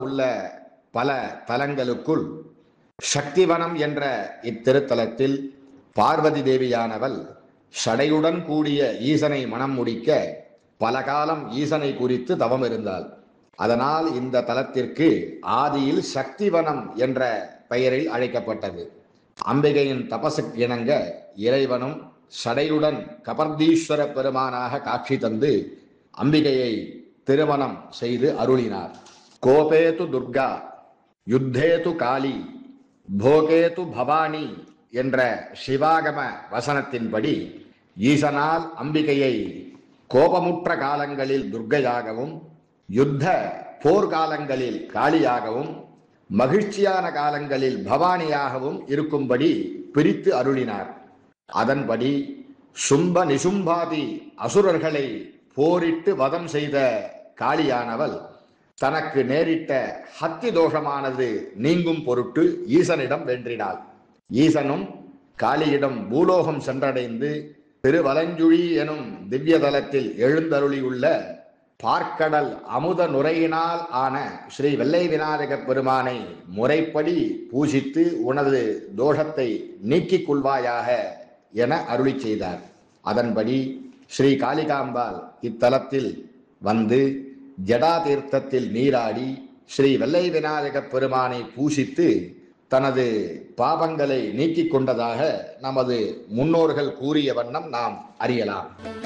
உள்ள பல தலங்களுக்குள் சக்திவனம் என்ற இத்திருத்தலத்தில் பார்வதி தேவியானவள் சடையுடன் கூடிய ஈசனை மனம் முடிக்க பல காலம் ஈசனை குறித்து தவம் இருந்தாள் அதனால் இந்த தலத்திற்கு ஆதியில் சக்திவனம் என்ற பெயரில் அழைக்கப்பட்டது அம்பிகையின் தபசுக்கு இணங்க இறைவனும் சடையுடன் கபர்தீஸ்வர பெருமானாக காட்சி தந்து அம்பிகையை திருமணம் செய்து அருளினார் கோபேது துர்கா யுத்தேது காளி போகேது பவானி என்ற சிவாகம வசனத்தின்படி ஈசனால் அம்பிகையை கோபமுற்ற காலங்களில் துர்க்கையாகவும் யுத்த போர்க்காலங்களில் காளியாகவும் மகிழ்ச்சியான காலங்களில் பவானியாகவும் இருக்கும்படி பிரித்து அருளினார் அதன்படி சும்ப நிசும்பாதி அசுரர்களை போரிட்டு வதம் செய்த காளியானவள் தனக்கு நேரிட்ட ஹத்தி தோஷமானது நீங்கும் பொருட்டு ஈசனிடம் வென்றினாள் ஈசனும் காளியிடம் பூலோகம் சென்றடைந்து திருவலஞ்சுழி எனும் திவ்ய தலத்தில் எழுந்தருளியுள்ள பார்க்கடல் அமுத நுரையினால் ஆன ஸ்ரீ வெள்ளை விநாயகப் பெருமானை முறைப்படி பூஜித்து உனது தோஷத்தை நீக்கிக் கொள்வாயாக என அருளி செய்தார் அதன்படி ஸ்ரீ காளிகாம்பாள் இத்தலத்தில் வந்து ஜடா தீர்த்தத்தில் நீராடி ஸ்ரீ வெள்ளை விநாயகப் பெருமானை பூசித்து தனது பாபங்களை நீக்கிக் கொண்டதாக நமது முன்னோர்கள் கூறிய வண்ணம் நாம் அறியலாம்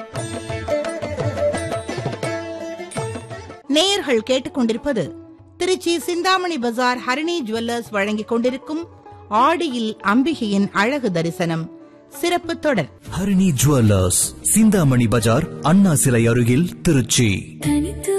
நேயர்கள் கேட்டுக்கொண்டிருப்பது திருச்சி சிந்தாமணி பஜார் ஹரிணி ஜுவல்லர்ஸ் வழங்கிக் கொண்டிருக்கும் ஆடியில் அம்பிகையின் அழகு தரிசனம் சிறப்பு தொடர் ஹரிணி ஜுவல்லர்ஸ் சிந்தாமணி பஜார் அண்ணா சிலை அருகில் திருச்சி தனித்து